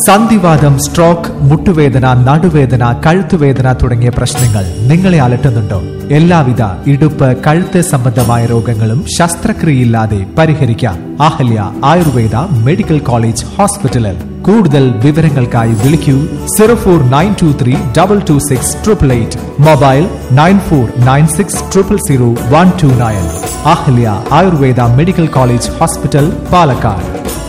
സന്ധിവാദം സ്ട്രോക്ക് മുട്ടുവേദന നടുവേദന കഴുത്തുവേദന തുടങ്ങിയ പ്രശ്നങ്ങൾ നിങ്ങളെ അലട്ടുന്നുണ്ടോ എല്ലാവിധ ഇടുപ്പ് കഴുത്ത് സംബന്ധമായ രോഗങ്ങളും ശസ്ത്രക്രിയയില്ലാതെ പരിഹരിക്കാം അഹല്യ ആയുർവേദ മെഡിക്കൽ കോളേജ് ഹോസ്പിറ്റലിൽ കൂടുതൽ വിവരങ്ങൾക്കായി വിളിക്കൂ zero four nine two three double two six triple eight mobile nine four nine six triple zero one two nine Ahalya Ayurveda medical college hospital Palakkad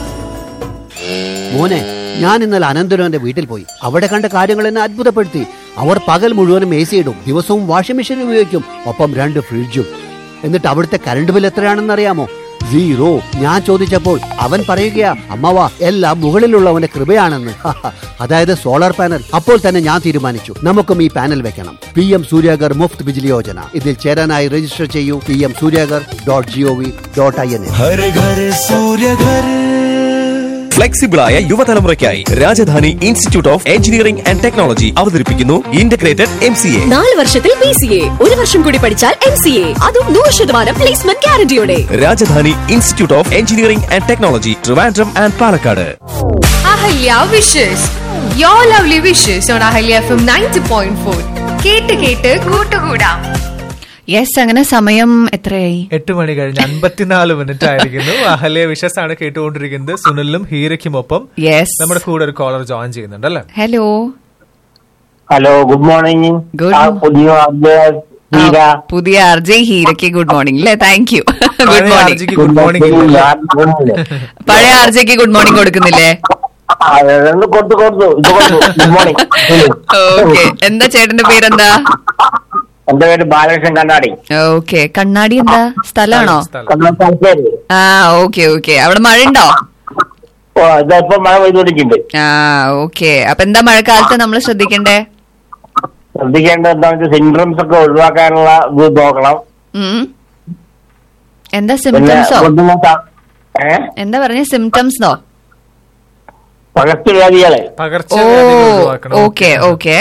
മോനെ ഞാൻ ഇന്നലെ അനന്തരവന്റെ വീട്ടിൽ പോയി അവിടെ കണ്ട കാര്യങ്ങൾ എന്നെ അത്ഭുതപ്പെടുത്തി അവർ പകൽ മുഴുവനും എ സി ഇടും ദിവസവും വാഷിംഗ് മെഷീൻ ഉപയോഗിക്കും ഒപ്പം രണ്ട് ഫ്രിഡ്ജും എന്നിട്ട് അവിടുത്തെ കറണ്ട് ബിൽ എത്രയാണെന്ന് അറിയാമോ സീറോ ഞാൻ ചോദിച്ചപ്പോൾ അവൻ പറയുകയാ അമ്മവാ എല്ലാം മുകളിലുള്ളവന്റെ കൃപയാണെന്ന് അതായത് സോളാർ പാനൽ അപ്പോൾ തന്നെ ഞാൻ തീരുമാനിച്ചു നമുക്കും ഈ പാനൽ വെക്കണം പി എം സൂര്യാഗർ മുഫ്ത് ബിജിലി യോജന ഇതിൽ ചേരാനായി രജിസ്റ്റർ ചെയ്യൂ P M Suryaghar dot G O V dot I N Har Ghar Surya Ghar ഫ്ലെക്സിബിളായ യുവതലമുറയ്ക്കായി Rajadhani institute of engineering and technology അവതരിപ്പിക്കുന്നു ഇന്റഗ്രേറ്റഡ് എം സി എ നാല് വർഷത്തിൽ പി സി എ ഒരു വർഷം കൂടി പഠിച്ചാൽ എം സി എ അതും നൂറ് ശതമാനം പ്ലേസ്മെന്റ് ഗ്യാരണ്ടിയോടെ Rajadhani institute of engineering and technology Trivandrum and Palakkad Ahalya wishes you lovely wishes on Ahalya F M ninety point four കേട്ട് കേട്ട് കൂട്ടുകൂടാം യെസ് അങ്ങനെ സമയം എത്രയായി എട്ട് മണി കഴിഞ്ഞ് അൻപത്തിനാല് മിനിറ്റ് ആയിരിക്കുന്നു അഹല്യ വിഷസ് ആണ് കേട്ടുകൊണ്ടിരിക്കുന്നത് സുനിലും ഹീരയ്ക്കുമൊപ്പം യെസ് നമ്മുടെ കൂടെ ഒരു കോളർ ജോയിൻ ചെയ്യുന്നുണ്ട് അല്ലേ hello hello good morning Good ആ, mo- പുതിയ അപ്ഡേറ്റ് ഹീര. പുതിയ ആർ ജെ ഹീരയ്ക്ക് ഗുഡ് മോർണിംഗ് അല്ലേ താങ്ക് യു ഗുഡ് പഴയ മോർണിംഗ് ആർജിക്ക് ഗുഡ് മോർണിംഗ് ഞാൻ ഗുഡ് പഴയ ആർ ജെക്ക് ഗുഡ് മോർണിംഗ് കൊടുക്കുന്നില്ലേ ആ, അതൊന്ന് കൊടുത്തു കൊടുത്തു ഇത് കൊടുത്തു ഗുഡ് മോർണിംഗ് ഓക്കെ എന്താ ചേട്ടന്റെ പേരെന്താ എന്റെ പേര് ബാലകൃഷ്ണൻ കണ്ണാടി ഓക്കെ കണ്ണാടി എന്താ സ്ഥലമാണോ കണ്ണാടി തലശ്ശേരി. ആ ഓക്കെ ഓക്കെ അവിടെ മഴ ഉണ്ടോ ഓ ഇതിപ്പോ മഴ പെയ്തുകൊണ്ടിരിക്കുന്നുണ്ട് ആ ഓക്കെ അപ്പൊ എന്താ മഴക്കാലത്ത് നമ്മൾ ശ്രദ്ധിക്കണ്ടേ ശ്രദ്ധിക്കേണ്ടത് എന്താണെന്ന് വെച്ചാൽ സിൻഡ്രംസ് ഒക്കെ ഒഴിവാക്കാനുള്ള ഇത് നോക്കണം ഉം. എന്താ പിന്നെ സിംറ്റംസോ ബുദ്ധിമുട്ടാ ഏ എന്താ പറഞ്ഞ സിംറ്റംസോ പകർച്ചവ്യാധികളെ ഓ പകർച്ചവ്യാധികൾ ഒഴിവാക്കണം ഓക്കെ ഓക്കെ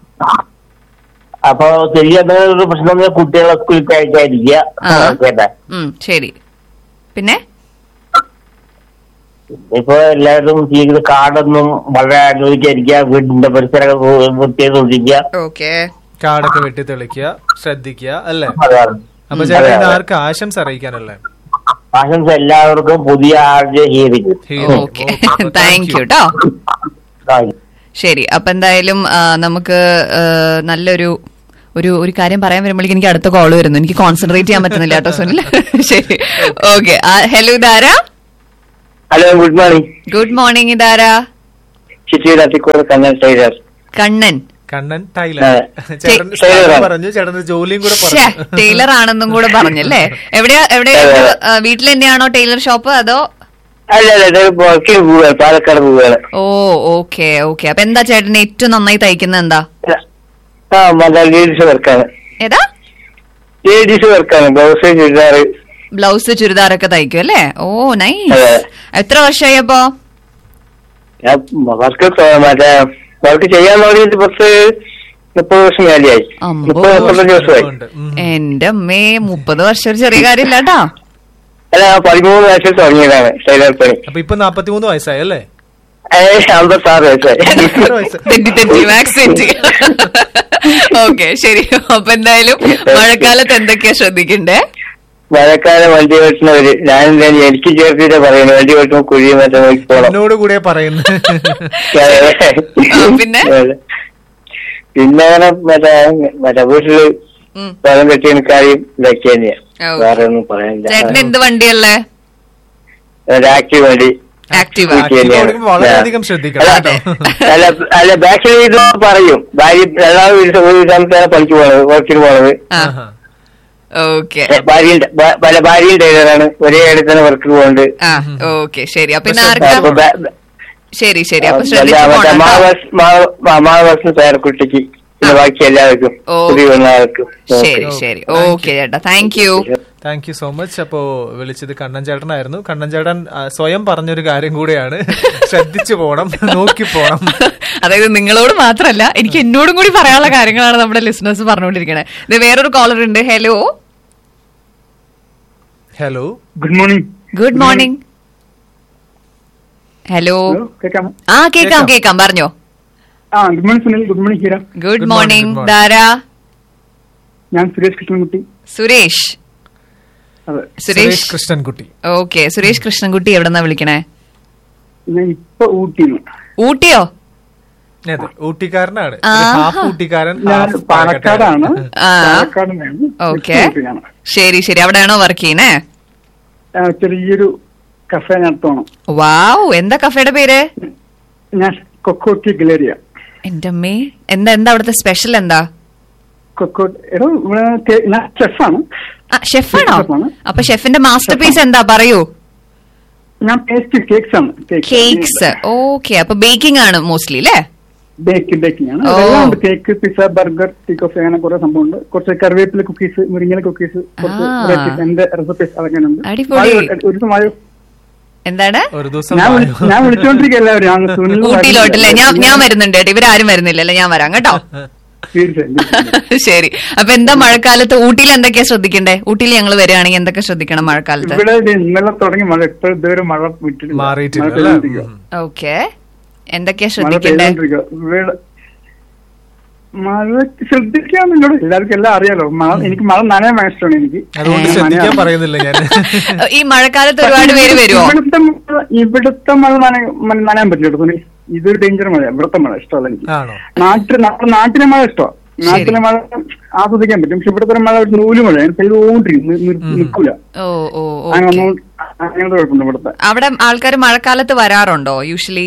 അപ്പൊ ചെറിയ എന്തെങ്കിലും ഒരു പ്രശ്നം ഉണ്ടെങ്കിൽ കുട്ടികളെ സ്കൂളിൽ അയക്കാതിരിക്കുക ആ. കേട്ടെ ഉം ശരി പിന്നെ ഇപ്പൊ എല്ലാവരും ചെയ്യുന്നത് കാടൊന്നും വളരെ അനുവദിക്കാതിരിക്കുക വീടിന്റെ പരിസരങ്ങൾ വൃത്തിയായി സൂക്ഷിക്കുക ഓക്കെ കാടൊക്കെ വെട്ടി തെളിക്കുക ശ്രദ്ധിക്കുക അല്ലേ അതാണ് അപ്പൊ അതെ, ചേട്ടൻ ഇന്ന് അതെ. ആർക്ക് ആശംസ അറിയിക്കാനല്ലേ ആശംസ എല്ലാവർക്കും പുതിയ ആഴ്ച ഹീറിക്കും ഹീരോ. ഓക്കെ ഓ, അപ്പൊ താങ്ക് യു കേട്ടോ താങ്ക് യു. ശരി അപ്പൊ എന്തായാലും ആ, നമുക്ക് ആ, നല്ലൊരു ഒരു ഒരു കാര്യം പറയാൻ വരുമ്പോഴേക്കും എനിക്ക് അടുത്ത കോള് വരുന്നു എനിക്ക് കോൺസെൻട്രേറ്റ് ചെയ്യാൻ പറ്റുന്നില്ല കേട്ടോ സുനിൽ ശരി ഓക്കെ ഹലോ ഇതാരാ hello good morning good morning ഇതാരാ ചിറ്റൂർ അത്തിക്കോട് കണ്ണൻ ടൈലർ കണ്ണൻ കണ്ണൻ ടൈലർ അതെ. ചേട്ടൻ ടൈലർ സ്ഥലം ആണ്. പറഞ്ഞു ചേട്ടന്റെ ജോലിയും കൂടെ ശ്ശേ, പറഞ്ഞു ടൈലർ ആണെന്നും കൂടെ പറഞ്ഞല്ലേ എവിടെയാ എവിടെയാ അതെ, അതെ. ആ, വീട്ടിൽ തന്നെയാണോ ടൈലർ ഷോപ്പ് അതോ അല്ല അല്ല ഇത് വർക്കിന് പോവുകയാണ് പാലക്കാട് പോവുകയാണ് ഓ ഓക്കെ ഓക്കെ അപ്പൊ എന്താ ചേട്ടന് ഏറ്റവും നന്നായി തയ്ക്കുന്നത് എന്താ ആ മറ്റേ ലേഡീസ് വർക്കാണ് ഏതാ ലേഡീസ് വർക്കാണ് ബ്ലൗസ് ചുരിദാർ ബ്ലൗസ് ചുരിദാറൊക്കെ തയ്ക്കും അല്ലേ ഓ നൈസ് അതെ. എത്ര വർഷമായി അപ്പോ ഞാൻ വർക്ക് മറ്റേ വർക്ക് ചെയ്യാൻ തുടങ്ങിയിട്ട് പത്ത് മുപ്പത് വർഷം മേലെയായി അമ്പോ. മുപ്പത് മുപ്പത്തഞ്ച് വർഷമായി ഉണ്ട്. ഉം. എന്റെ അമ്മേ മുപ്പത് വർഷം ഒരു ചെറിയ കാര്യമില്ല കേട്ടോ അല്ല പതിമൂന്ന് വയസ്സിൽ തുടങ്ങിയതാണ് ടൈലർ പണി അപ്പൊ ഇപ്പൊ നാപ്പത്തിമൂന്ന് വയസ്സായി അല്ലേ ഏ അമ്പത്താറ് വയസ്സായി എത്ര വയസ്സ് തെറ്റി തെറ്റി മാക്സ് തെറ്റി ഓക്കെ ശരി അപ്പൊ എന്തായാലും മഴക്കാലത്ത് എന്തൊക്കെയാ ശ്രദ്ധിക്കണ്ടേ മഴക്കാലം വണ്ടി ഓട്ടുന്നവര് ഞാൻ എന്തായാലും എനിക്ക് ചേർത്തിട്ട് പറയുന്നു വണ്ടി ഓട്ടുമ്പോൾ കുഴി മറ്റേ നോക്കി പോണം എന്നോട് കൂടെ പറയുന്നു ആ, പിന്നെ? പിന്നെ അങ്ങനെ മറ്റേ മറ്റേ വീട്ടില് ഉം. വെള്ളം കെട്ടി കാര്യം ഇതൊക്കെ തന്നെയാ ഓ. വേറെ ഒന്നും ചേട്ടന് പറയാനില്ല എന്ത് വണ്ടിയല്ലേ ആക്റ്റീവ് വണ്ടി ആക്റ്റീവ Active. ഓടിക്കുമ്പോ വളരെയധികം ശ്രദ്ധിക്കണം അല്ല, കേട്ടോ അല്ല അല്ല ബാക്കിൽ ഇത് പറയും ഭാര്യ രണ്ടാമത് ഒരു ഒരു സമയത്താണ് പണിക്ക് പോണത് വർക്കിന് പോണത് ആ ആഹാ. ഓക്കെ ഭാര്യയും പല ഭാര്യയും ടൈലറാണ് ഒരേ ഇടത്ത് തന്നെ വർക്കിന് പോകുന്നുണ്ട് ആ ഓക്കെ ശരി അപ്പൊ ഇന്ന് പക്ഷെ ആർക്കാ അപ്പൊ ബാ- ബാ- ശരി ശരി അപ്പൊ മറ്റേ ശ്രദ്ധിച്ചു മറ്റേ പോണം കേട്ടോ. മാവസ് മാ- മാവസ് പേരക്കുട്ടിക്ക് പിന്നെ ബാക്കി എല്ലാവർക്കും ഓ. പുതിയ വന്നവർക്കും ശരി ശരി ഓക്കെ ചേട്ടാ thank you thank you so much അപ്പോ വിളിച്ചത് കണ്ണൻ ചേട്ടനായിരുന്നു കണ്ണൻ ചേട്ടൻ ആ, സ്വയം പറഞ്ഞൊരു കാര്യം കൂടെയാണ് ശ്രദ്ധിച്ചു പോണം നോക്കി പോണം അതായത് നിങ്ങളോട് മാത്രമല്ല എനിക്ക് എന്നോടും കൂടി പറയാനുള്ള കാര്യങ്ങളാണ് നമ്മുടെ ലിസണേഴ്സ് പറഞ്ഞുകൊണ്ടിരിക്കുന്നത് ഇത് വേറൊരു കോളർ ഉണ്ട് hello hello good morning good morning hello hello കേൾക്കാമോ ആ കേക്കാം കേക്കാം പറഞ്ഞോ ആ good morning Sunil good morning Heera good Good morning, morning good morning. ധാരാ ഞാൻ സുരേഷ് കൃഷ്ണൻകുട്ടി സുരേഷ് അതെ സുരേഷ് സുരേഷ് കൃഷ്ണൻകുട്ടി ഓക്കെ സുരേഷ് കൃഷ്ണൻകുട്ടി എവിടെന്നാ വിളിക്കണേ ഞാൻ ഇപ്പൊ ഊട്ടിന്ന് ഊട്ടിയോ അതെ ഊട്ടിക്കാരനാണ് ഒരു ആഹാ. ഹാഫ് ഊട്ടിക്കാരൻ ഞാൻ half പാലക്കാടാണ് ആ. പാലക്കാട് നിന്നാണ്. ഓക്കെ ഊട്ടിയാണ്. ശരി ശരി അവിടെയാണോ വർക്ക് ചെയ്യുന്നേ ആ, ചെറിയൊരു കഫേ നടത്തണം വാവ് എന്താ കഫേയുടെ പേര് ഞാൻ കൊക്കോട്ടി ഗലേറിയ എന്റെ അമ്മേ എന്താ എന്താ അവിടുത്തെ സ്പെഷ്യൽ എന്താ കൊക്കോട്ട് എടോ ഇവിടെ കേ- ഞാൻ ഷെഫാണ് ആ ഷെഫാണോ ഷെഫാണ്. അപ്പൊ ഷെഫിന്റെ മാസ്റ്റർ പീസ് എന്താ പറയൂ ഞാൻ പേസ്റ്റ് കേക്ക്സ് ആണ് കേക്ക്സ് ഓക്കെ അപ്പൊ ബേക്കിംഗ് ആണ് മോസ്റ്റ്ലി അല്ലേ ബേക്ക് ബേക്കിംഗ് ആണ് ഓ. അതെല്ലാം ഉണ്ട് cake pizza burger tea coffee അങ്ങനെ കുറെ സംഭവമുണ്ട് കുറച്ച് കറിവേപ്പില കുക്കീസ് മുരിങ്ങല കുക്കീസ് കുറച്ച് ആ. varieties, എന്റെ റെസിപ്പീസ് അതൊക്കെ ഉണ്ട് അടിപൊളി. വായോ, ഒരു ദിവസം വായോ എന്താണ് ഒരു ദിവസം ഞാൻ വിളി- വായോ. ഞാൻ വിളിച്ചോണ്ടിരിക്കുക എല്ലാവരും ഞാൻ സുനിൽ ഊട്ടിയിലോട്ടല്ലേ ഞാൻ ഞാൻ വരുന്നുണ്ട് കേട്ടോ ഇവരാരും വരുന്നില്ലല്ലോ ഞാൻ വരാം കേട്ടോ തീർച്ചയായും തീർച്ചയായും. ശരി അപ്പൊ എന്താ മഴക്കാലത്ത് ഊട്ടിയിൽ എന്തൊക്കെയാ ശ്രദ്ധിക്കണ്ടേ ഊട്ടിയിൽ ഞങ്ങൾ വരികയാണെങ്കിൽ എന്തൊക്കെ ശ്രദ്ധിക്കണം മഴക്കാലത്ത് ഇവിടെ ഇത് ഇന്നലെ തുടങ്ങി മഴ ഇപ്പോൾ ഇതുവരെ മഴ വിട്ടിട്ടില്ല മാറിയിട്ടില്ല മഴ അല്ലേ? പെയ്തുകൊണ്ടിരിക്കുക. ഉം. ഓക്കെ എന്തൊക്കെയാ മഴ ശ്രദ്ധിക്കണ്ടേ പെയ്തുകൊണ്ടിരിക്കുക. ഇവിടെ മഴ ശ്രദ്ധിക്കാന്നില്ലോ എല്ലാവർക്കും എല്ലാം അറിയാലോ മഴ എനിക്ക് മഴ നനയാൻ ഭയങ്കര ഇഷ്ടമാണ് എനിക്ക് അതുകൊണ്ട് ഏ. ശ്രദ്ധിക്കാൻ പറയുന്നില്ല ഞാൻ ഈ മഴക്കാലത്ത് ഒരുപാട് പേര് വരുമോ ഇവിടുത്തെ മഴ- ഇവിടുത്തെ മഴ നന- മ- നനയാൻ പറ്റില്ല കേട്ടോ സുനിൽ. ഇതൊരു ഡേഞ്ചർ മഴ ഇവിടുത്തെ മഴ ഇഷ്ടമല്ല എനിക്ക് ആണോ നാട്ടിൽ നമ്മുടെ നാട്ടിലെ മഴ ഇഷ്ടമാണ് നാട്ടിലെ മഴ ആസ്വദിക്കാൻ പറ്റും പക്ഷെ ഇവിടുത്തെ ഒരു മഴ ഒരു നൂല് മഴ പെയ്തുകൊണ്ടിരിക്കും നി- നി- നിൽക്കൂല ഓ ഓ അങ്ങനെ ഓക്കെ ഒന്നും അങ്ങനത്തെ കുഴപ്പമുണ്ട് ഇവിടുത്തെ അവിടെ ആൾക്കാർ മഴക്കാലത്ത് വരാറുണ്ടോ യൂഷ്വലി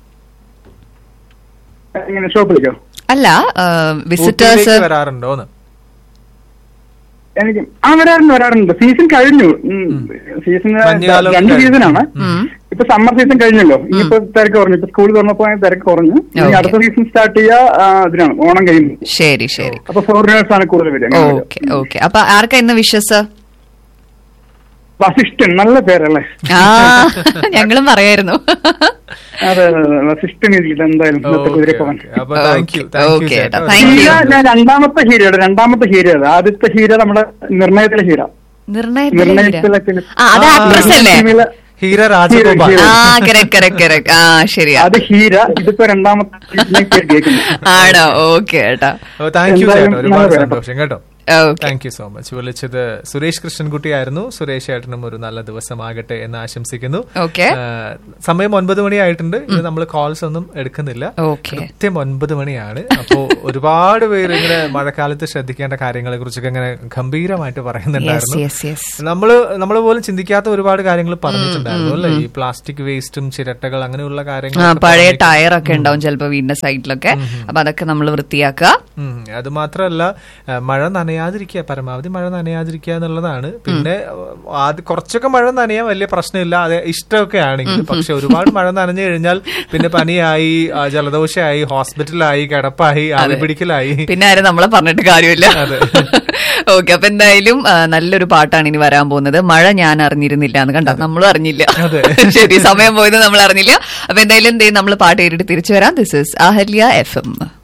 ഇങ്ങനെ ഷോപ്പിലേക്കോ അല്ല വിസിറ്റേഴ്സ് ഊട്ടിയിലേക്ക് വരാറുണ്ടോന്ന് എനിക്ക് ആ വരാറുണ്ട് വരാറുണ്ട് സീസൺ കഴിഞ്ഞു സീസൺ മഞ്ഞുകാലം രണ്ട് കഴിഞ്ഞു. സീസണാണ് ഇപ്പൊ സമ്മർ സീസൺ കഴിഞ്ഞല്ലോ ഇനിയിപ്പോ തിരക്ക് കുറഞ്ഞു ഇപ്പൊ സ്കൂൾ തുറന്നപ്പോ തിരക്ക് കുറഞ്ഞു ഇനി Okay. അടുത്ത സീസൺ സ്റ്റാർട്ട് ചെയ്യാ ആ, ഇതിനാണ് ഓണം കഴിഞ്ഞു ശരി ശരി അപ്പൊ ഫോറിനേഴ്സ് ആണ് കൂടുതൽ വരിക അങ്ങനെ വരിക. ഓക്കെ ഓക്കെ അപ്പൊ ആർക്കാ ഇന്ന് വിശ്വസ് വസിഷ്ഠൻ നല്ല പേരല്ലേ ആ ഞങ്ങളും പറയായിരുന്നു അതെ അതെ അതെ വസിഷ്ഠൻ ഇരിക്കട്ടെ എന്തായാലും ഇന്നത്തെ കുതിരപ്പവൻ അപ്പൊ thank you thank you Okay, ചേട്ടാ. thank you. ഹീര ഞാൻ രണ്ടാമത്തെ ഹീരയുടെ രണ്ടാമത്തെ ഹീര അത് ആദ്യത്തെ ഹീര നമ്മുടെ നിർണയത്തിലെ ഹീര നിർണയത്തിലെ ഹീര. നിർണയത്തിലെ ആ അത് ആക്ട്രസ് അല്ലേ നിർണയത്തിലെ- ഹീര രാജഗോപാൽ ഹീര, ആ കറക്റ്റ് കറക്റ്റ് കറക്റ്റ് ആ ശരിയാ അത് ഹീര ഇതിപ്പോ രണ്ടാമത്തെ ഹീരയിലേക്ക് കേൾക്കുന്നു ആണോ ഓക്കെ കേട്ടാ അപ്പൊ താങ്ക് യു എന്തായാലും ചേട്ടാ ഒരുപാട് നല്ല പേരാ. സന്തോഷം കേട്ടോ okay thank you so much വിളിച്ചത് സുരേഷ് കൃഷ്ണൻകുട്ടി ആയിരുന്നു സുരേഷ് ഏട്ടനും ഒരു നല്ല ദിവസമാകട്ടെ എന്ന് ആശംസിക്കുന്നു Okay. ആ, സമയം ഒൻപത് മണിയായിട്ടുണ്ട് ഇത് നമ്മൾ കോൾസ് ഒന്നും എടുക്കുന്നില്ല Okay. കൃത്യം ഒൻപത് മണിയാണ് അപ്പോ ഒരുപാട് പേര് ഇങ്ങനെ മഴക്കാലത്ത് ശ്രദ്ധിക്കേണ്ട കാര്യങ്ങളെ കുറിച്ചൊക്കെ ഇങ്ങനെ ഗംഭീരമായിട്ട് പറയുന്നുണ്ടായിരുന്നു യെസ് യെസ് നമ്മള് നമ്മള് പോലും ചിന്തിക്കാത്ത ഒരുപാട് കാര്യങ്ങൾ പറഞ്ഞിട്ടുണ്ടായിരുന്നു അല്ലെ ഈ പ്ലാസ്റ്റിക് വേസ്റ്റും ചിരട്ടകൾ അങ്ങനെയുള്ള ആ കാര്യങ്ങൾ പഴയ ടയർ ഒക്കെ ഉണ്ടാവും ചിലപ്പോ വീടിന്റെ സൈഡിലൊക്കെ അപ്പൊ അതൊക്കെ നമ്മൾ വൃത്തിയാക്കുക ഉം. അത് മാത്രമല്ല ആ, മഴ നനയാതിരിക്കുക പരമാവധി മഴ നനയാതിരിക്കുക എന്നുള്ളതാണ് പിന്നെ ആദ്യം കുറച്ചൊക്കെ മഴ നനയാൻ വലിയ പ്രശ്നമില്ല അത് ഇഷ്ടമൊക്കെ ആണെങ്കിൽ പക്ഷെ ഒരുപാട് മഴ നനഞ്ഞു കഴിഞ്ഞാൽ പിന്നെ പനിയായി ആ, ജലദോഷമായി ഹോസ്പിറ്റലായി കിടപ്പായി ആവിപിടിക്കലായി പിന്നെ ആരും നമ്മളെ പറഞ്ഞിട്ട് കാര്യമില്ല ഓക്കെ അപ്പൊ എന്തായാലും ആ, നല്ലൊരു പാട്ടാണ് ഇനി വരാൻ പോകുന്നത് മഴ ഞാൻ അറിഞ്ഞിരുന്നില്ല എന്ന് കണ്ടോ നമ്മളും അറിഞ്ഞില്ല ശരി സമയം പോയത് നമ്മൾ അറിഞ്ഞില്ല അപ്പൊ എന്തായാലും നമ്മൾ പാട്ട് കേട്ടിട്ട് തിരിച്ചു വരാം this is Ahalya F M